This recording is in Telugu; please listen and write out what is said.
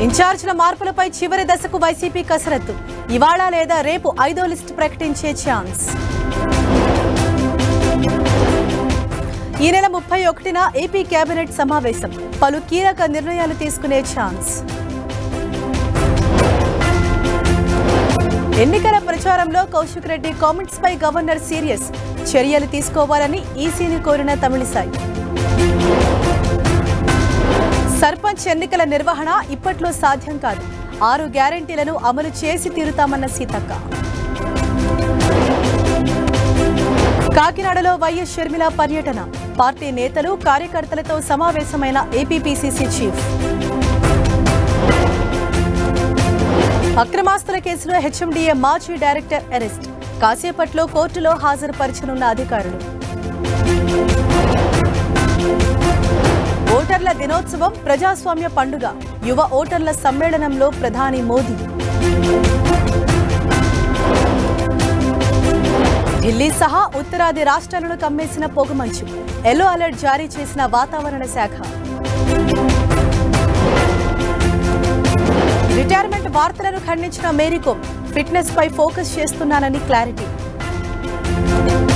ఇన్ఛార్జీల మార్పులపై చివరి దశకు వైసీపీ కసరత్తు ఇవాళ లేదా రేపు ఐదో లిస్టు ప్రకటించే ఛాన్స్ ఈ నెల ముప్పై ఒకటిన ఏపీ కేబినెట్ సమావేశం పలు కీలక నిర్ణయాలు తీసుకునే ఛాన్స్ ఎన్నికల ప్రచారంలో కౌశిక్ రెడ్డి కామెంట్స్ పై గవర్నర్ సీరియస్ చర్యలు తీసుకోవాలని ఈసీని కోరిన తమిళిసాయి సర్పంచ్ ఎన్నికల నిర్వహణ ఇప్పట్లో సాధ్యం కాదు ఆరు గ్యారంటీలను అమలు చేసి తీరుతామన్న సీతక్క కాకినాడలో వైఎస్ షర్మిల పర్యటన పార్టీ నేతలు కార్యకర్తలతో సమావేశమైన ఏపీపీసీసీ చీఫ్ అక్రమాస్తుల కేసులో హెచ్ఎండిఏ మాజీ డైరెక్టర్ అరెస్ట్ కాసేపట్లో కోర్టులో హాజరుపరచనున్న అధికారులు ఓటర్ల దినోత్సవం ప్రజాస్వామ్య పండుగ యువ ఓటర్ల సమ్మేళనంలో ప్రధాని మోదీ ఢిల్లీ సహా ఉత్తరాది రాష్ట్రాలను కమ్మేసిన పొగమంచు ఎల్లో అలర్ట్ జారీ చేసిన వాతావరణ శాఖ రిటైర్మెంట్ వార్తలను ఖండించిన మేరీకోమ్ ఫిట్నెస్ పై ఫోకస్ చేస్తున్నానని క్లారిటీ